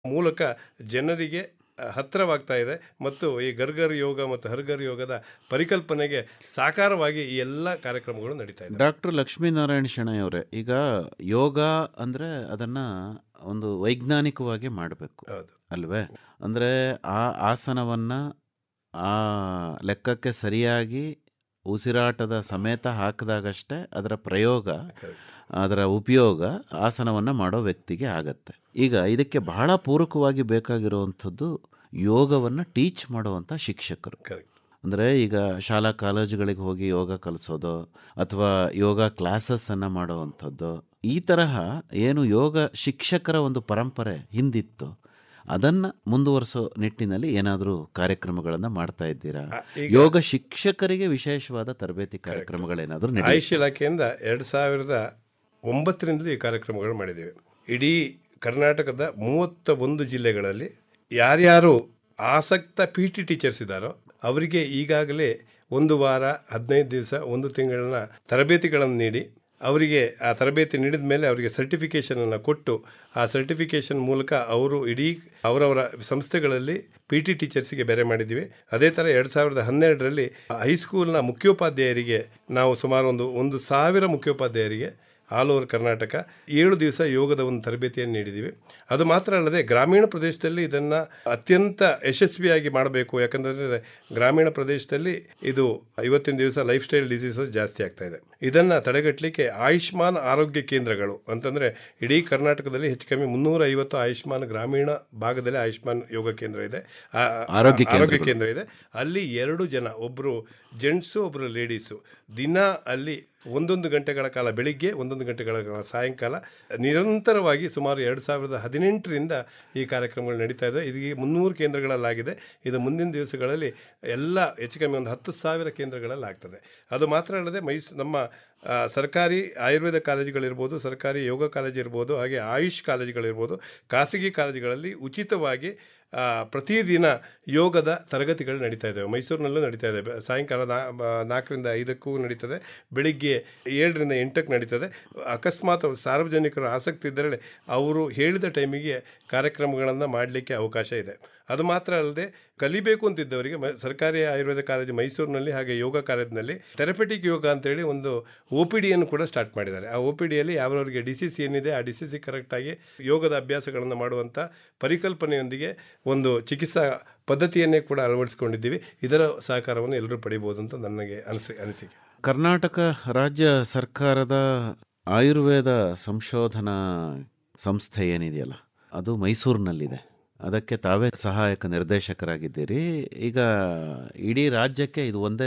ಮೂಲಕ ಜನರಿಗೆ ಆ, ಹತ್ತಿರವಾಗ್ತಾ ಇದೆ ಮತ್ತು ಈ ಗರ್ಗರ್ ಯೋಗ ಮತ್ತು ಹರ್ಗರ್ ಯೋಗದ ಪರಿಕಲ್ಪನೆಗೆ ಸಾಕಾರವಾಗಿ ಈ ಎಲ್ಲ ಕಾರ್ಯಕ್ರಮಗಳು ನಡೀತಾ ಇದೆ ಡಾಕ್ಟರ್ ಲಕ್ಷ್ಮೀನಾರಾಯಣ ಶೆಣೈ ಅವರೇ ಈಗ ಯೋಗ ಅಂದರೆ ಅದನ್ನು ಒಂದು ವೈಜ್ಞಾನಿಕವಾಗಿ ಮಾಡಬೇಕು ಹೌದು ಅಲ್ವೇ ಅಂದರೆ ಆ ಆಸನವನ್ನು ಆ ಲೆಕ್ಕಕ್ಕೆ ಸರಿಯಾಗಿ ಉಸಿರಾಟದ ಸಮೇತ ಹಾಕಿದಾಗಷ್ಟೇ ಅದರ ಪ್ರಯೋಗ Correct. ಅದರ ಉಪಯೋಗ ಆಸನವನ್ನು ಮಾಡೋ ವ್ಯಕ್ತಿಗೆ ಆಗತ್ತೆ ಈಗ ಇದಕ್ಕೆ ಬಹಳ ಪೂರಕವಾಗಿ ಬೇಕಾಗಿರುವಂಥದ್ದು ಯೋಗವನ್ನು ಟೀಚ್ ಮಾಡುವಂಥ ಶಿಕ್ಷಕರು ಕರೆಕ್ಟ್ ಅಂದರೆ ಈಗ ಶಾಲಾ ಕಾಲೇಜುಗಳಿಗೆ ಹೋಗಿ ಯೋಗ ಕಲಿಸೋದು ಅಥವಾ ಯೋಗ ಕ್ಲಾಸಸ್ಸನ್ನು ಮಾಡುವಂಥದ್ದು ಈ ತರಹ ಏನು ಯೋಗ ಶಿಕ್ಷಕರ ಒಂದು ಪರಂಪರೆ ಹಿಂದಿತ್ತು ಅದನ್ನು ಮುಂದುವರಿಸೋ ನಿಟ್ಟಿನಲ್ಲಿ ಏನಾದರೂ ಕಾರ್ಯಕ್ರಮಗಳನ್ನು ಮಾಡ್ತಾ ಇದ್ದೀರಾ ಆ, ಈಗ ಯೋಗ ಶಿಕ್ಷಕರಿಗೆ ವಿಶೇಷವಾದ ತರಬೇತಿ ಕಾರ್ಯಕ್ರಮಗಳೇನಾದರೂ ನಡೆಯುತ್ತೆ ಆಯುಷ್ ಇಲಾಖೆಯಿಂದ ಎರಡು ಸಾವಿರದ ಒಂಬತ್ತರಿಂದಲೂ ಈ ಕಾರ್ಯಕ್ರಮಗಳು ಮಾಡಿದ್ದೇವೆ ಇಡೀ ಕರ್ನಾಟಕದ ಮೂವತ್ತ ಒಂದು ಜಿಲ್ಲೆಗಳಲ್ಲಿ ಯಾರ್ಯಾರು ಆಸಕ್ತ ಪಿ ಟಿ ಟೀಚರ್ಸ್ ಇದ್ದಾರೋ ಅವರಿಗೆ ಈಗಾಗಲೇ ಒಂದು ವಾರ ಹದಿನೈದು ದಿವಸ ಒಂದು ತಿಂಗಳಿನ ತರಬೇತಿಗಳನ್ನು ನೀಡಿ ಅವರಿಗೆ ಆ ತರಬೇತಿ ನೀಡಿದ ಮೇಲೆ ಅವರಿಗೆ ಸರ್ಟಿಫಿಕೇಷನನ್ನು ಕೊಟ್ಟು ಆ ಸರ್ಟಿಫಿಕೇಷನ್ ಮೂಲಕ ಅವರು ಇಡೀ ಅವರವರ ಸಂಸ್ಥೆಗಳಲ್ಲಿ ಪಿ ಟಿ ಟೀಚರ್ಸಿಗೆ ಬೇರೆ ಮಾಡಿದ್ದೀವಿ ಅದೇ ಥರ ಎರಡು ಸಾವಿರದ ಹನ್ನೆರಡರಲ್ಲಿ ಹೈಸ್ಕೂಲ್ನ ಮುಖ್ಯೋಪಾಧ್ಯಾಯರಿಗೆ ನಾವು ಸುಮಾರು ಒಂದು ಒಂದು ಸಾವಿರ ಮುಖ್ಯೋಪಾಧ್ಯಾಯರಿಗೆ ಆಲ್ ಓವರ್ ಕರ್ನಾಟಕ ಏಳು ದಿವಸ ಯೋಗದ ಒಂದು ತರಬೇತಿಯನ್ನು ನೀಡಿದ್ದೀವಿ ಅದು ಮಾತ್ರ ಅಲ್ಲದೆ ಗ್ರಾಮೀಣ ಪ್ರದೇಶದಲ್ಲಿ ಇದನ್ನು ಅತ್ಯಂತ ಯಶಸ್ವಿಯಾಗಿ ಮಾಡಬೇಕು ಯಾಕಂದರೆ ಗ್ರಾಮೀಣ ಪ್ರದೇಶದಲ್ಲಿ ಇದು ಇವತ್ತಿನ ದಿವಸ ಲೈಫ್ ಸ್ಟೈಲ್ ಡಿಸೀಸಸ್ ಜಾಸ್ತಿ ಆಗ್ತಾ ಇದೆ ಇದನ್ನು ತಡೆಗಟ್ಟಲಿಕ್ಕೆ ಆಯುಷ್ಮಾನ್ ಆರೋಗ್ಯ ಕೇಂದ್ರಗಳು ಅಂತಂದರೆ ಇಡೀ ಕರ್ನಾಟಕದಲ್ಲಿ ಹೆಚ್ಚು ಕಮ್ಮಿ ಮುನ್ನೂರ ಐವತ್ತು ಆಯುಷ್ಮಾನ್ ಗ್ರಾಮೀಣ ಭಾಗದಲ್ಲಿ ಆಯುಷ್ಮಾನ್ ಯೋಗ ಕೇಂದ್ರ ಇದೆ ಆ- ಆರೋಗ್ಯ ಆರೋಗ್ಯ ಕೇಂದ್ರ ಇದೆ ಅಲ್ಲಿ ಎರಡು ಜನ ಒಬ್ಬರು ಜೆಂಟ್ಸು ಒಬ್ಬರು ಲೇಡೀಸು ದಿನ ಅಲ್ಲಿ ಒಂದೊಂದು ಗಂಟೆಗಳ ಕಾಲ ಬೆಳಿಗ್ಗೆ ಒಂದೊಂದು ಗಂಟೆಗಳ ಕಾಲ ಸಾಯಂಕಾಲ ನಿರಂತರವಾಗಿ ಸುಮಾರು ಎರಡು ಸಾವಿರದ ಹದಿನೆಂಟರಿಂದ ಈ ಕಾರ್ಯಕ್ರಮಗಳು ನಡೀತಾ ಇದೆ ಇದೀಗ ಮುನ್ನೂರು ಕೇಂದ್ರಗಳಲ್ಲಾಗಿದೆ ಇದು ಮುಂದಿನ ದಿವಸಗಳಲ್ಲಿ ಎಲ್ಲ ಹೆಚ್ಚು ಕಮ್ಮಿ ಒಂದು ಹತ್ತು ಸಾವಿರ ಕೇಂದ್ರಗಳಲ್ಲಿ ಆಗ್ತದೆ ಅದು ಮಾತ್ರ ಅಲ್ಲದೆ ಮೈಸ್ ನಮ್ಮ ಆ, ಸರ್ಕಾರಿ ಆಯುರ್ವೇದ ಕಾಲೇಜುಗಳಿರ್ಬೋದು ಸರ್ಕಾರಿ ಯೋಗ ಕಾಲೇಜು ಇರ್ಬೋದು ಹಾಗೆ ಆಯುಷ್ ಕಾಲೇಜುಗಳಿರ್ಬೋದು ಖಾಸಗಿ ಕಾಲೇಜುಗಳಲ್ಲಿ ಉಚಿತವಾಗಿ ಆ, ಪ್ರತಿದಿನ ಯೋಗದ ತರಗತಿಗಳು ನಡೀತಾ ಇದ್ದಾವೆ ಮೈಸೂರಿನಲ್ಲೂ ನಡೀತಾ ಇದೆ ಬೆ- ಸಾಯಂಕಾಲ ನಾ ಬ- ನಾಲ್ಕರಿಂದ ಐದಕ್ಕೂ ನಡೀತದೆ ಬೆಳಿಗ್ಗೆ ಏಳರಿಂದ ಎಂಟಕ್ಕೆ ನಡೀತದೆ ಅಕಸ್ಮಾತ್ ಸಾರ್ವಜನಿಕರು ಆಸಕ್ತಿ ಇದ್ದರೆ ಅವರು ಹೇಳಿದ ಟೈಮಿಗೆ ಕಾರ್ಯಕ್ರಮಗಳನ್ನು ಮಾಡಲಿಕ್ಕೆ ಅವಕಾಶ ಇದೆ ಅದು ಮಾತ್ರ ಅಲ್ಲದೆ ಕಲಿಬೇಕು ಅಂತಿದ್ದವರಿಗೆ ಮ- ಸರ್ಕಾರಿ ಆಯುರ್ವೇದ ಕಾಲೇಜು ಮೈಸೂರಿನಲ್ಲಿ ಹಾಗೆ ಯೋಗ ಕಾಲೇಜಿನಲ್ಲಿ ಥೆರಪೆಟಿಕ್ ಯೋಗ ಅಂತೇಳಿ ಒಂದು ಒ ಪಿ ಡಿಯನ್ನು ಕೂಡ ಸ್ಟಾರ್ಟ್ ಮಾಡಿದ್ದಾರೆ ಆ ಒ ಪಿ ಡಿಯಲ್ಲಿ ಯಾವ್ರವರಿಗೆ ಡಿ ಸಿ ಸಿ ಏನಿದೆ ಆ ಡಿ ಸಿ ಸಿ ಕರೆಕ್ಟಾಗಿ ಯೋಗದ ಅಭ್ಯಾಸಗಳನ್ನು ಮಾಡುವಂಥ ಪರಿಕಲ್ಪನೆಯೊಂದಿಗೆ ಒಂದು ಚಿಕಿತ್ಸಾ ಪದ್ಧತಿಯನ್ನೇ ಕೂಡ ಅಳವಡಿಸ್ಕೊಂಡಿದ್ದೀವಿ ಇದರ ಸಹಕಾರವನ್ನು ಎಲ್ಲರೂ ಪಡಿಬೋದು ಅಂತ ನನಗೆ ಅನಿಸಿ ಅನಿಸಿಕೆ ಕರ್ನಾಟಕ ರಾಜ್ಯ ಸರ್ಕಾರದ ಆಯುರ್ವೇದ ಸಂಶೋಧನಾ ಸಂಸ್ಥೆ ಏನಿದೆಯಲ್ಲ ಅದು ಮೈಸೂರಿನಲ್ಲಿದೆ ಅದಕ್ಕೆ ತಾವೇ ಸಹಾಯಕ ನಿರ್ದೇಶಕರಾಗಿದ್ದೀರಿ ಈಗ ಇಡೀ ರಾಜ್ಯಕ್ಕೆ ಇದು ಒಂದೇ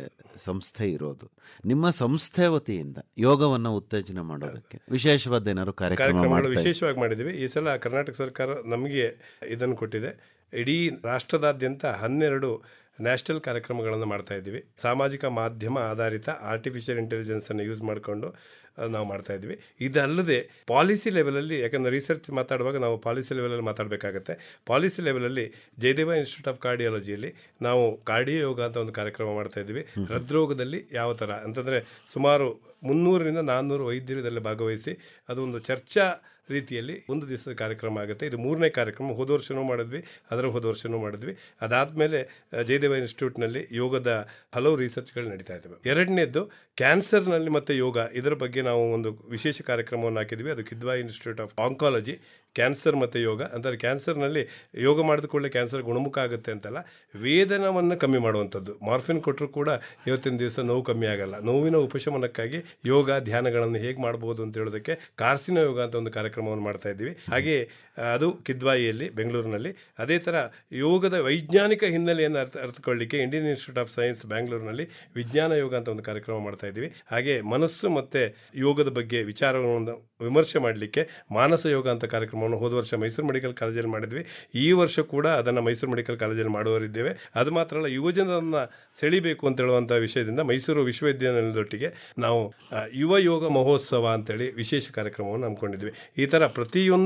ಸಂಸ್ಥೆ ಇರೋದು ನಿಮ್ಮ ಸಂಸ್ಥೆ ವತಿಯಿಂದ ಯೋಗವನ್ನು ಉತ್ತೇಜನ ಮಾಡೋದಕ್ಕೆ ವಿಶೇಷವಾದ ಏನಾದ್ರು ಕಾರ್ಯಕ್ರಮ ಕಾರ್ಯಕ್ರಮಗಳು ಮಾಡ್ತಾ ಇದ್ದೀರಾ? ವಿಶೇಷವಾಗಿ ಮಾಡಿದ್ದೀವಿ ಈ ಸಲ ಕರ್ನಾಟಕ ಸರ್ಕಾರ ನಮಗೆ ಇದನ್ನು ಕೊಟ್ಟಿದೆ ಇಡೀ ರಾಷ್ಟ್ರದಾದ್ಯಂತ ಹನ್ನೆರಡು ನ್ಯಾಷನಲ್ ಕಾರ್ಯಕ್ರಮಗಳನ್ನು ಮಾಡ್ತಾ ಇದ್ದೀವಿ ಸಾಮಾಜಿಕ ಮಾಧ್ಯಮ ಆಧಾರಿತ ಆರ್ಟಿಫಿಷಿಯಲ್ ಇಂಟೆಲಿಜೆನ್ಸನ್ನು ಯೂಸ್ ಮಾಡಿಕೊಂಡು ಅಹ್, ನಾವು ಮಾಡ್ತಾ ಇದ್ವಿ ಇದಲ್ಲದೆ ಪಾಲಿಸಿ ಲೆವೆಲಲ್ಲಿ ಯಾಕಂದರೆ ರಿಸರ್ಚ್ ಮಾತಾಡುವಾಗ ನಾವು ಪಾಲಿಸಿ ಲೆವೆಲಲ್ಲಿ ಮಾತಾಡಬೇಕಾಗತ್ತೆ ಪಾಲಿಸಿ ಲೆವೆಲಲ್ಲಿ ಜಯದೇವ ಇನ್ಸ್ಟಿಟ್ಯೂಟ್ ಆಫ್ ಕಾರ್ಡಿಯಾಲಜಿಯಲ್ಲಿ ನಾವು ಕಾರ್ಡಿಯೋ ಯೋಗ ಅಂತ ಒಂದು ಕಾರ್ಯಕ್ರಮ ಮಾಡ್ತಾ ಇದ್ವಿ ಹೃದ್ರೋಗದಲ್ಲಿ ಯಾವ ಥರ ಅಂತಂದರೆ ಸುಮಾರು ಮುನ್ನೂರರಿಂದ ನಾನ್ನೂರು ವೈದ್ಯರು ಇದರಲ್ಲಿ ಭಾಗವಹಿಸಿ ಅದು ಒಂದು ಚರ್ಚಾ ರೀತಿಯಲ್ಲಿ ಒಂದು ದಿವಸದ ಕಾರ್ಯಕ್ರಮ ಆಗುತ್ತೆ ಇದು ಮೂರನೇ ಕಾರ್ಯಕ್ರಮ ಹೋದ ವರ್ಷನೂ ಮಾಡಿದ್ವಿ ಅದರ ಹೋದ ವರ್ಷನೂ ಮಾಡಿದ್ವಿ ಅದಾದಮೇಲೆ ಜಯದೇವ ಇನ್ಸ್ಟಿಟ್ಯೂಟ್ನಲ್ಲಿ ಯೋಗದ ಹಲವು ರಿಸರ್ಚ್ಗಳು ನಡೀತಾ ಇದ್ದಾವೆ ಎರಡನೇದ್ದು ಕ್ಯಾನ್ಸರ್ನಲ್ಲಿ ಮತ್ತು ಯೋಗ ಇದರ ಬಗ್ಗೆ ನಾವು ಒಂದು ವಿಶೇಷ ಕಾರ್ಯಕ್ರಮವನ್ನು ಹಾಕಿದ್ವಿ ಅದು Kidwai institute of oncology cancer ಮತ್ತು ಯೋಗ ಅಂದರೆ ಕ್ಯಾನ್ಸರ್ನಲ್ಲಿ ಯೋಗ ಮಾಡಿದ ಕೂಡಲೇ ಕ್ಯಾನ್ಸರ್ ಗುಣಮುಖ ಆಗುತ್ತೆ ಅಂತಲ್ಲ ವೇದನವನ್ನು ಕಮ್ಮಿ ಮಾಡುವಂಥದ್ದು ಮಾರ್ಫಿನ್ ಕೊಟ್ಟರು ಕೂಡ ಇವತ್ತಿನ ದಿವಸ ನೋವು ಕಮ್ಮಿ ಆಗಲ್ಲ ನೋವಿನ ಉಪಶಮನಕ್ಕಾಗಿ ಯೋಗ ಧ್ಯಾನಗಳನ್ನು ಹೇಗೆ ಮಾಡ್ಬೋದು ಅಂತ ಹೇಳೋದಕ್ಕೆ ಕಾರ್ಸಿನ ಯೋಗ ಅಂತ ಒಂದು ಕಾರ್ಯಕ್ರಮವನ್ನು ಮಾಡ್ತಾ ಇದ್ದೀವಿ ಹಾಗೆ ಆ, ಅದು ಕಿದ್ವಾಯಿಯಲ್ಲಿ ಬೆಂಗಳೂರಿನಲ್ಲಿ ಅದೇ ಥರ ಯೋಗದ ವೈಜ್ಞಾನಿಕ ಹಿನ್ನೆಲೆಯನ್ನು ಅರ್ಥ ಅರ್ಥಕೊಳ್ಳಿಕ್ಕೆ ಇಂಡಿಯನ್ ಇನ್ಸ್ಟಿಟ್ಯೂಟ್ ಆಫ್ ಸೈನ್ಸ್ ಬ್ಯಾಂಗ್ಳೂರಿನಲ್ಲಿ ವಿಜ್ಞಾನ ಯೋಗ ಅಂತ ಒಂದು ಕಾರ್ಯಕ್ರಮ ಮಾಡ್ತಾ ಇದ್ದೀವಿ ಹಾಗೆ ಮನಸ್ಸು ಮತ್ತು ಯೋಗದ ಬಗ್ಗೆ ವಿಚಾರವನ್ನು ವಿಮರ್ಶೆ ಮಾಡಲಿಕ್ಕೆ ಮಾನಸ ಯೋಗ ಅಂತ ಕಾರ್ಯಕ್ರಮವನ್ನು ಹೋದ ವರ್ಷ ಮೈಸೂರು ಮೆಡಿಕಲ್ ಕಾಲೇಜಲ್ಲಿ ಮಾಡಿದ್ವಿ ಈ ವರ್ಷ ಕೂಡ ಅದನ್ನು ಮೈಸೂರು ಮೆಡಿಕಲ್ ಕಾಲೇಜಲ್ಲಿ ಮಾಡುವವರಿದ್ದೇವೆ ಅದು ಮಾತ್ರ ಅಲ್ಲ ಯುವಜನರನ್ನು ಸೆಳಿಬೇಕು ಅಂತ ಹೇಳುವಂಥ ವಿಷಯದಿಂದ ಮೈಸೂರು ವಿಶ್ವವಿದ್ಯಾನಿಲಯದೊಟ್ಟಿಗೆ ನಾವು ಆ, ಯುವ ಯೋಗ ಮಹೋತ್ಸವ ಅಂತೇಳಿ ವಿಶೇಷ ಕಾರ್ಯಕ್ರಮವನ್ನು ಹಮ್ಮಿಕೊಂಡಿದ್ವಿ ಈ ಥರ ಪ್ರತಿಯೊಂದು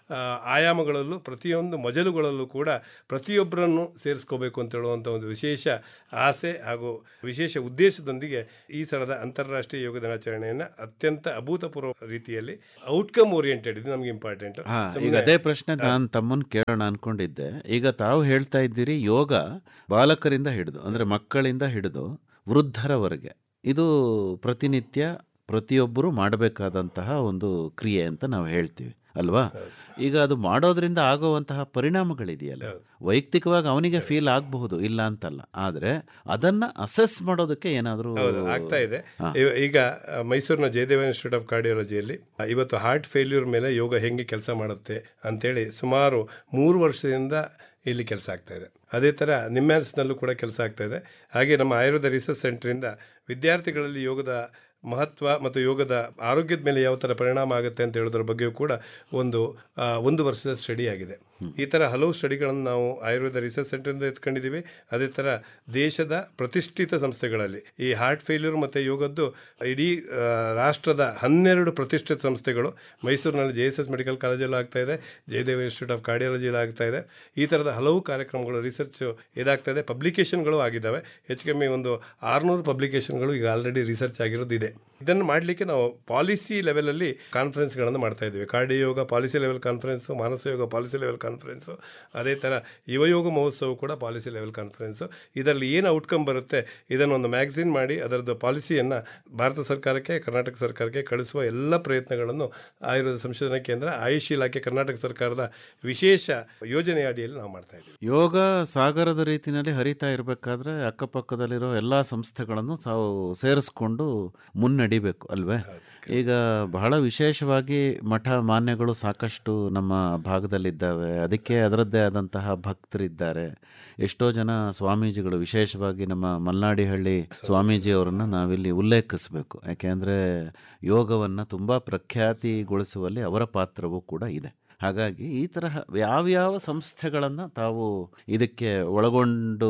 ಆ, ಆಯಾಮಗಳಲ್ಲೂ ಪ್ರತಿಯೊಂದು ಮಜಲುಗಳಲ್ಲೂ ಕೂಡ ಪ್ರತಿಯೊಬ್ಬರನ್ನು ಸೇರಿಸ್ಕೋಬೇಕು ಅಂತ ಹೇಳುವಂಥ ಒಂದು ವಿಶೇಷ ಆಸೆ ಹಾಗೂ ವಿಶೇಷ ಉದ್ದೇಶದೊಂದಿಗೆ ಈ ಸಲದ ಅಂತಾರಾಷ್ಟ್ರೀಯ ಯೋಗ ದಿನಾಚರಣೆಯನ್ನು ಅತ್ಯಂತ ಅಭೂತಪೂರ್ವ ರೀತಿಯಲ್ಲಿ ಔಟ್ಕಮ್ ಓರಿಯೆಂಟೆಡ್ ಇದು ನಮಗೆ ಇಂಪಾರ್ಟೆಂಟ್ ಹಾ ಈಗ ಅದೇ ಪ್ರಶ್ನೆ ನಾನು ತಮ್ಮನ್ನು ಕೇಳೋಣ ಅನ್ಕೊಂಡಿದ್ದೆ ಈಗ ತಾವು ಹೇಳ್ತಾ ಇದ್ದೀರಿ ಯೋಗ ಬಾಲಕರಿಂದ ಹಿಡಿದು ಅಂದ್ರೆ ಮಕ್ಕಳಿಂದ ಹಿಡಿದು ವೃದ್ಧರವರೆಗೆ ಇದು ಪ್ರತಿನಿತ್ಯ ಪ್ರತಿಯೊಬ್ಬರು ಮಾಡಬೇಕಾದಂತಹ ಒಂದು ಕ್ರಿಯೆ ಅಂತ ನಾವು ಹೇಳ್ತೀವಿ ಅಲ್ವಾ ಈಗ ಅದು ಮಾಡೋದ್ರಿಂದ ಆಗುವಂತಹ ಪರಿಣಾಮಗಳಿದೆಯಲ್ಲ ವೈಯಕ್ತಿಕವಾಗಿ ಅವನಿಗೆ ಫೀಲ್ ಆಗಬಹುದು ಇಲ್ಲ ಅಂತಲ್ಲ ಆದರೆ ಅದನ್ನ ಅಸೆಸ್ ಮಾಡೋದಕ್ಕೆ ಏನಾದರೂ ಹೌದು ಆಗ್ತಾ ಇದೆ ಇವ- ಈಗ ಆ, ಮೈಸೂರಿನ ಜಯದೇವ ಇನ್ಸ್ಟಿಟ್ಯೂಟ್ ಆಫ್ ಕಾರ್ಡಿಯಾಲಜಿಯಲ್ಲಿ ಆ, ಇವತ್ತು ಹಾರ್ಟ್ ಫೇಲ್ಯೂರ್ ಮೇಲೆ ಯೋಗ ಹೆಂಗೆ ಕೆಲಸ ಮಾಡುತ್ತೆ ಅಂತೇಳಿ ಸುಮಾರು ಮೂರು ವರ್ಷದಿಂದ ಇಲ್ಲಿ ಕೆಲಸ ಆಗ್ತಾ ಇದೆ ಅದೇ ಥರ ನಿಮ್ಯಾನ್ಸ್ನಲ್ಲೂ ಕೂಡ ಕೆಲಸ ಆಗ್ತಾ ಇದೆ ಹಾಗೆ ನಮ್ಮ ಆಯುರ್ವೇದ ರಿಸರ್ಚ್ ಸೆಂಟರಿಂದ ವಿದ್ಯಾರ್ಥಿಗಳಲ್ಲಿ ಯೋಗದ ಮಹತ್ವ ಮತ್ತು ಯೋಗದ ಆರೋಗ್ಯದ ಮೇಲೆ ಯಾವ ಥರ ಪರಿಣಾಮ ಆಗುತ್ತೆ ಅಂತ ಹೇಳೋದ್ರ ಬಗ್ಗೆಯೂ ಕೂಡ ಒಂದು ಆ, ಒಂದು ವರ್ಷದ ಸ್ಟಡಿ ಆಗಿದೆ ಈ ಥರ ಹಲವು ಸ್ಟಡಿಗಳನ್ನು ನಾವು ಆಯುರ್ವೇದ ರಿಸರ್ಚ್ ಸೆಂಟರಿಂದ ಎತ್ಕೊಂಡಿದ್ದೀವಿ ಅದೇ ಥರ ದೇಶದ ಪ್ರತಿಷ್ಠಿತ ಸಂಸ್ಥೆಗಳಲ್ಲಿ ಈ ಹಾರ್ಟ್ ಫೇಲ್ಯೂರ್ ಮತ್ತು ಯೋಗದ್ದು ಇಡೀ ಆ, ರಾಷ್ಟ್ರದ ಹನ್ನೆರಡು ಪ್ರತಿಷ್ಠಿತ ಸಂಸ್ಥೆಗಳು ಮೈಸೂರಿನಲ್ಲಿ ಜೆ ಎಸ್ ಎಸ್ ಮೆಡಿಕಲ್ ಕಾಲೇಜಲ್ಲೂ ಆಗ್ತಾ ಇದೆ ಜಯದೇವ ಇನ್ಸ್ಟಿಟ್ಯೂಟ್ ಆಫ್ ಕಾರ್ಡಿಯಾಲಜಿಯಲ್ಲಿ ಆಗ್ತಾ ಇದೆ ಈ ಥರದ ಹಲವು ಕಾರ್ಯಕ್ರಮಗಳು ರಿಸರ್ಚ್ ಇದಾಗ್ತಾ ಇದೆ ಪಬ್ಲಿಕೇಶನ್ಗಳು ಆಗಿದ್ದಾವೆ ಹೆಚ್ಚು ಕಮ್ಮಿ ಒಂದು ಆರುನೂರು ಪಬ್ಲಿಕೇಶನ್ಗಳು ಈಗ ಆಲ್ರೆಡಿ ರಿಸರ್ಚ್ ಆಗಿರೋದು ಇದೆ ಇದನ್ನು ಮಾಡಲಿಕ್ಕೆ ನಾವು ಪಾಲಿಸಿ ಲೆವೆಲಲ್ಲಿ ಕಾನ್ಫರೆನ್ಸ್ಗಳನ್ನು ಮಾಡ್ತಾ ಇದ್ದೀವಿ cardio yoga policy level conference Manasa yoga policy level conference ಅದೇ ಥರ ಯುವಯೋಗ ಮಹೋತ್ಸವ ಕೂಡ ಪಾಲಿಸಿ ಲೆವೆಲ್ ಕಾನ್ಫರೆನ್ಸು ಇದರಲ್ಲಿ ಏನು ಔಟ್ಕಮ್ ಬರುತ್ತೆ ಇದನ್ನು ಒಂದು ಮ್ಯಾಗ್ಝಿನ್ ಮಾಡಿ ಅದರದ್ದು ಪಾಲಿಸಿಯನ್ನು ಭಾರತ ಸರ್ಕಾರಕ್ಕೆ ಕರ್ನಾಟಕ ಸರ್ಕಾರಕ್ಕೆ ಕಳಿಸುವ ಎಲ್ಲ ಪ್ರಯತ್ನಗಳನ್ನು ಆಯುರ್ವೇದ ಸಂಶೋಧನಾ ಕೇಂದ್ರ ಆಯುಷ್ ಇಲಾಖೆ ಕರ್ನಾಟಕ ಸರ್ಕಾರದ ವಿಶೇಷ ಯೋಜನೆ ಅಡಿಯಲ್ಲಿ ನಾವು ಮಾಡ್ತಾ ಇದ್ದೀವಿ ಯೋಗ ಸಾಗರದ ರೀತಿಯಲ್ಲಿ ಹರಿತಾ ಇರಬೇಕಾದ್ರೆ ಅಕ್ಕಪಕ್ಕದಲ್ಲಿರೋ ಎಲ್ಲ ಸಂಸ್ಥೆಗಳನ್ನು ತಾವು ಸೇರಿಸ್ಕೊಂಡು ಮುನ್ನಡಿಬೇಕು ಅಲ್ವೇ ಈಗ ಬಹಳ ವಿಶೇಷವಾಗಿ ಮಠ ಮಾನ್ಯಗಳು ಸಾಕಷ್ಟು ನಮ್ಮ ಭಾಗದಲ್ಲಿದ್ದಾವೆ ಅದಕ್ಕೆ ಅದರದ್ದೇ ಆದಂತಹ ಭಕ್ತರಿದ್ದಾರೆ ಎಷ್ಟೋ ಜನ ಸ್ವಾಮೀಜಿಗಳು ವಿಶೇಷವಾಗಿ ನಮ್ಮ ಮಲ್ನಾಡಿಹಳ್ಳಿ ಸ್ವಾಮೀಜಿಯವರನ್ನು ನಾವಿಲ್ಲಿ ಉಲ್ಲೇಖಿಸಬೇಕು ಯಾಕೆಂದರೆ ಯೋಗವನ್ನು ತುಂಬ ಪ್ರಖ್ಯಾತಿಗೊಳಿಸುವಲ್ಲಿ ಅವರ ಪಾತ್ರವೂ ಕೂಡ ಇದೆ ಹಾಗಾಗಿ ಈ ತರಹ ಯಾವ್ಯಾವ ಸಂಸ್ಥೆಗಳನ್ನು ತಾವು ಇದಕ್ಕೆ ಒಳಗೊಂಡು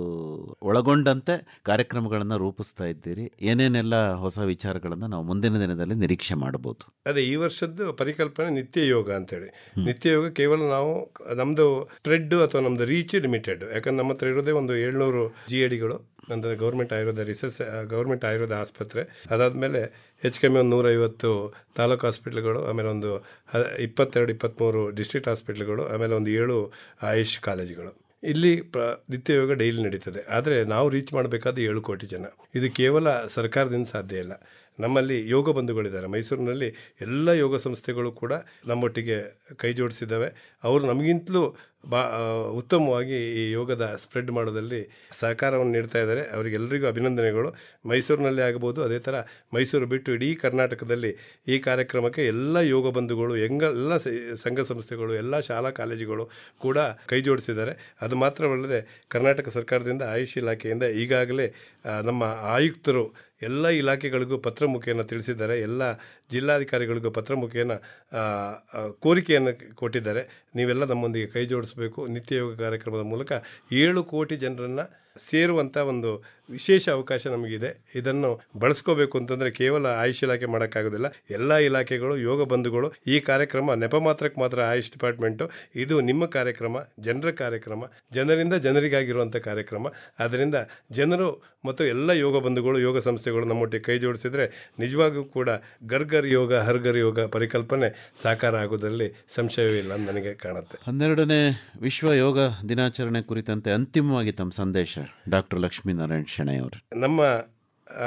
ಒಳಗೊಂಡಂತೆ ಕಾರ್ಯಕ್ರಮಗಳನ್ನು ರೂಪಿಸ್ತಾ ಇದ್ದೀರಿ ಏನೇನೆಲ್ಲ ಹೊಸ ವಿಚಾರಗಳನ್ನು ನಾವು ಮುಂದಿನ ದಿನದಲ್ಲಿ ನಿರೀಕ್ಷೆ ಮಾಡಬಹುದು ಅದೇ ಈ ವರ್ಷದ್ದು ಪರಿಕಲ್ಪನೆ ನಿತ್ಯ ಯೋಗ ಅಂತೇಳಿ ನಿತ್ಯ ಯೋಗ ಕೇವಲ ನಾವು ನಮ್ಮದು ಸ್ಪ್ರೆಡ್ ಅಥವಾ ನಮ್ಮದು ರೀಚ್ ಲಿಮಿಟೆಡ್ ಯಾಕಂದ್ರೆ ನಮ್ಮ ಹತ್ರ ಇರೋದೇ ಒಂದು ಏಳ್ನೂರು ಜಿ ಎಡಿಗಳು ಅಂದರೆ government Ayurveda research government Ayurveda ಆಸ್ಪತ್ರೆ ಅದಾದಮೇಲೆ ಹೆಚ್ಚು ಕಮ್ಮಿ ಒಂದು ನೂರೈವತ್ತು ತಾಲೂಕು ಹಾಸ್ಪಿಟ್ಲ್ಗಳು ಆಮೇಲೆ ಒಂದು ಹ ಇಪ್ಪತ್ತೆರಡು ಇಪ್ಪತ್ತ್ಮೂರು ಡಿಸ್ಟ್ರಿಕ್ಟ್ ಹಾಸ್ಪಿಟ್ಲ್ಗಳು ಆಮೇಲೆ ಒಂದು ಏಳು ಆಯುಷ್ ಕಾಲೇಜುಗಳು ಇಲ್ಲಿ ಪ್ರ ನಿತ್ಯ ಯೋಗ ಡೈಲಿ ನಡೀತದೆ ಆದರೆ ನಾವು ರೀಚ್ ಮಾಡಬೇಕಾದ ಏಳು ಕೋಟಿ ಜನ ಇದು ಕೇವಲ ಸರ್ಕಾರದಿಂದ ಸಾಧ್ಯ ಇಲ್ಲ ನಮ್ಮಲ್ಲಿ ಯೋಗ ಬಂಧುಗಳಿದ್ದಾರೆ ಮೈಸೂರಿನಲ್ಲಿ ಎಲ್ಲ ಯೋಗ ಸಂಸ್ಥೆಗಳು ಕೂಡ ನಮ್ಮೊಟ್ಟಿಗೆ ಕೈ ಜೋಡಿಸಿದ್ದಾವೆ ಅವರು ನಮಗಿಂತಲೂ ಬಾ ಆ, ಉತ್ತಮವಾಗಿ ಈ ಯೋಗದ ಸ್ಪ್ರೆಡ್ ಮಾಡೋದಲ್ಲಿ ಸಹಕಾರವನ್ನು ನೀಡ್ತಾ ಇದ್ದಾರೆ ಅವರಿಗೆಲ್ಲರಿಗೂ ಅಭಿನಂದನೆಗಳು ಮೈಸೂರಿನಲ್ಲಿ ಆಗ್ಬೋದು ಅದೇ ಥರ ಮೈಸೂರು ಬಿಟ್ಟು ಇಡೀ ಕರ್ನಾಟಕದಲ್ಲಿ ಈ ಕಾರ್ಯಕ್ರಮಕ್ಕೆ ಎಲ್ಲ ಯೋಗ ಬಂಧುಗಳು ಹೆಂಗ ಎಲ್ಲ ಸ- ಸಂಘ ಸಂಸ್ಥೆಗಳು ಎಲ್ಲ ಶಾಲಾ ಕಾಲೇಜುಗಳು ಕೂಡ ಕೈ ಜೋಡಿಸಿದ್ದಾರೆ ಅದು ಮಾತ್ರವಲ್ಲದೆ ಕರ್ನಾಟಕ ಸರ್ಕಾರದಿಂದ ಆಯುಷ್ ಇಲಾಖೆಯಿಂದ ಈಗಾಗಲೇ ಆ, ನಮ್ಮ ಆಯುಕ್ತರು ಎಲ್ಲ ಇಲಾಖೆಗಳಿಗೂ ಪತ್ರ ಮುಖೇನ ತಿಳಿಸಿದ್ದಾರೆ ಎಲ್ಲ ಜಿಲ್ಲಾಧಿಕಾರಿಗಳಿಗೂ ಪತ್ರ ಮುಖೇನ ಆ, ಆ, ಕೋರಿಕೆಯನ್ನು ಕೊಟ್ಟಿದ್ದಾರೆ ನೀವೆಲ್ಲ ನಮ್ಮೊಂದಿಗೆ ಕೈ ಜೋಡಿಸಬೇಕು ನಿತ್ಯ ಯೋಗ ಕಾರ್ಯಕ್ರಮದ ಮೂಲಕ ಏಳು ಕೋಟಿ ಜನರನ್ನು ಸೇರುವಂಥ ಒಂದು ವಿಶೇಷ ಅವಕಾಶ ನಮಗಿದೆ ಇದನ್ನು ಬಳಸ್ಕೋಬೇಕು ಅಂತಂದರೆ ಕೇವಲ ಆಯುಷ್ ಇಲಾಖೆ ಮಾಡೋಕ್ಕಾಗೋದಿಲ್ಲ ಎಲ್ಲ ಇಲಾಖೆಗಳು ಯೋಗ ಬಂಧುಗಳು ಈ ಕಾರ್ಯಕ್ರಮ ನೆಪ ಮಾತ್ರಕ್ಕೆ ಮಾತ್ರ ಆಯುಷ್ ಡಿಪಾರ್ಟ್ಮೆಂಟು ಇದು ನಿಮ್ಮ ಕಾರ್ಯಕ್ರಮ ಜನರ ಕಾರ್ಯಕ್ರಮ ಜನರಿಂದ ಜನರಿಗಾಗಿರುವಂಥ ಕಾರ್ಯಕ್ರಮ ಆದ್ದರಿಂದ ಜನರು ಮತ್ತು ಎಲ್ಲ ಯೋಗ ಬಂಧುಗಳು ಯೋಗ ಸಂಸ್ಥೆಗಳು ನಮ್ಮೊಟ್ಟಿಗೆ ಕೈ ಜೋಡಿಸಿದರೆ ನಿಜವಾಗಿಯೂ ಕೂಡ ಗರ್ಗರ್ ಯೋಗ ಹರ್ಗರ್ ಯೋಗ ಪರಿಕಲ್ಪನೆ ಸಾಕಾರ ಆಗೋದ್ರಲ್ಲಿ ಸಂಶಯವೇ ಇಲ್ಲ ಅಂತ ನನಗೆ ಕಾಣುತ್ತೆ ಹನ್ನೆರಡನೇ ವಿಶ್ವ ಯೋಗ ದಿನಾಚರಣೆ ಕುರಿತಂತೆ ಅಂತಿಮವಾಗಿ ತಮ್ಮ ಸಂದೇಶ ಡಾಕ್ಟರ್ ಲಕ್ಷ್ಮೀನಾರಾಯಣ್ ಶೆಣೈ ಅವರು ನಮ್ಮ ಆ,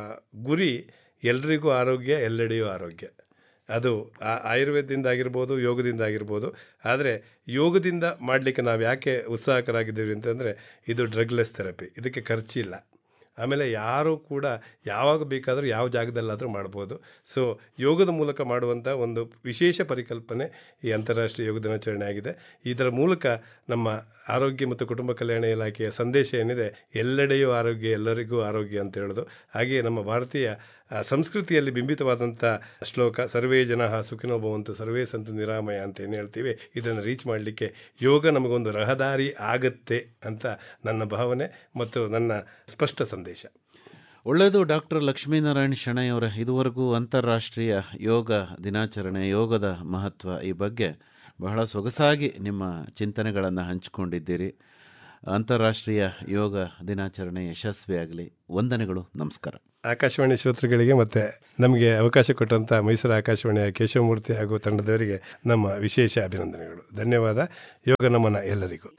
ಗುರಿ ಎಲ್ರಿಗೂ ಆರೋಗ್ಯ ಎಲ್ಲೆಡೆಯೂ ಆರೋಗ್ಯ ಅದು ಆ- ಆಯುರ್ವೇದದಿಂದ ಆಗಿರ್ಬೋದು ಯೋಗದಿಂದ ಆಗಿರ್ಬೋದು ಆದರೆ ಯೋಗದಿಂದ ಮಾಡಲಿಕ್ಕೆ ನಾವು ಯಾಕೆ ಉತ್ಸಾಹಕರಾಗಿದ್ದೀವಿ ಅಂತಂದರೆ ಇದು ಡ್ರಗ್ಲೆಸ್ ಥೆರಪಿ ಇದಕ್ಕೆ ಖರ್ಚಿಲ್ಲ ಆಮೇಲೆ ಯಾರು ಕೂಡ ಯಾವಾಗ ಬೇಕಾದರೂ ಯಾವ ಜಾಗದಲ್ಲಾದರೂ ಮಾಡ್ಬೋದು ಸೊ ಯೋಗದ ಮೂಲಕ ಮಾಡುವಂಥ ಒಂದು ವಿಶೇಷ ಪರಿಕಲ್ಪನೆ ಈ ಅಂತಾರಾಷ್ಟ್ರೀಯ ಯೋಗ ದಿನಾಚರಣೆ ಆಗಿದೆ ಇದರ ಮೂಲಕ ನಮ್ಮ ಆರೋಗ್ಯ ಮತ್ತು ಕುಟುಂಬ ಕಲ್ಯಾಣ ಇಲಾಖೆಯ ಸಂದೇಶ ಏನಿದೆ ಎಲ್ಲೆಡೆಯೂ ಆರೋಗ್ಯ ಎಲ್ಲರಿಗೂ ಆರೋಗ್ಯ ಅಂತ ಹೇಳೋದು ಹಾಗೆಯೇ ನಮ್ಮ ಭಾರತೀಯ ಆ, ಸಂಸ್ಕೃತಿಯಲ್ಲಿ ಬಿಂಬಿತವಾದಂಥ ಶ್ಲೋಕ ಸರ್ವೇ ಜನ ಸುಖಿನೋ ಭವಂತು ಸರ್ವೇ ಸಂತು ನಿರಾಮಯ ಅಂತ ಏನು ಹೇಳ್ತೀವಿ ಇದನ್ನು ರೀಚ್ ಮಾಡಲಿಕ್ಕೆ ಯೋಗ ನಮಗೊಂದು ರಹದಾರಿ ಆಗತ್ತೆ ಅಂತ ನನ್ನ ಭಾವನೆ ಮತ್ತು ನನ್ನ ಸ್ಪಷ್ಟ ಸಂದೇಶ ಒಳ್ಳೆಯದು ಡಾಕ್ಟರ್ ಲಕ್ಷ್ಮೀನಾರಾಯಣ್ ಶೆಣೈ ಅವರೇ ಇದುವರೆಗೂ ಅಂತಾರಾಷ್ಟ್ರೀಯ ಯೋಗ ದಿನಾಚರಣೆ ಯೋಗದ ಮಹತ್ವ ಈ ಬಗ್ಗೆ ಬಹಳ ಸೊಗಸಾಗಿ ನಿಮ್ಮ ಚಿಂತನೆಗಳನ್ನು ಹಂಚಿಕೊಂಡಿದ್ದೀರಿ ಅಂತಾರಾಷ್ಟ್ರೀಯ ಯೋಗ ದಿನಾಚರಣೆ ಯಶಸ್ವಿಯಾಗಲಿ ವಂದನೆಗಳು ನಮಸ್ಕಾರ ಆಕಾಶವಾಣಿ ಶ್ರೋತೃಗಳಿಗೆ ಮತ್ತೆ ನಮಗೆ ಅವಕಾಶ ಕೊಟ್ಟಂತ ಮೈಸೂರು ಆಕಾಶವಾಣಿಯ ಕೇಶವಮೂರ್ತಿ ಹಾಗೂ ತಂಡದವರಿಗೆ ನಮ್ಮ ವಿಶೇಷ ಅಭಿನಂದನೆಗಳು ಧನ್ಯವಾದ ಯೋಗ ನಮನ ಎಲ್ಲರಿಗೂ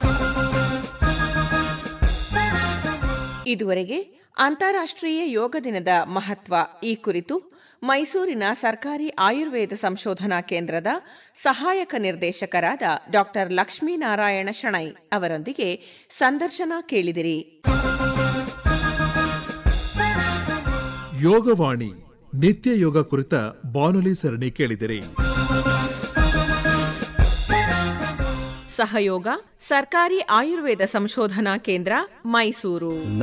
ಇದುವರೆಗೆ ಅಂತಾರಾಷ್ಟ್ರೀಯ ಯೋಗ ದಿನದ ಮಹತ್ವ ಈ ಕುರಿತು ಮೈಸೂರಿನ ಸರ್ಕಾರಿ ಆಯುರ್ವೇದ ಸಂಶೋಧನಾ ಕೇಂದ್ರದ ಸಹಾಯಕ ನಿರ್ದೇಶಕರಾದ ಡಾಕ್ಟರ್ ಲಕ್ಷ್ಮೀನಾರಾಯಣ ಶಣೈ ಅವರೊಂದಿಗೆ ಸಂದರ್ಶನ ಕೇಳಿದಿರಿ ಯೋಗವಾಣಿ ನಿತ್ಯ ಯೋಗ ಕುರಿತ ಬಾನುಲಿ ಸರಣಿ ಕೇಳಿದಿರಿ ಸಹಯೋಗ ಸರ್ಕಾರಿ ಆಯುರ್ವೇದ ಸಂಶೋಧನಾ ಕೇಂದ್ರ ಮೈಸೂರು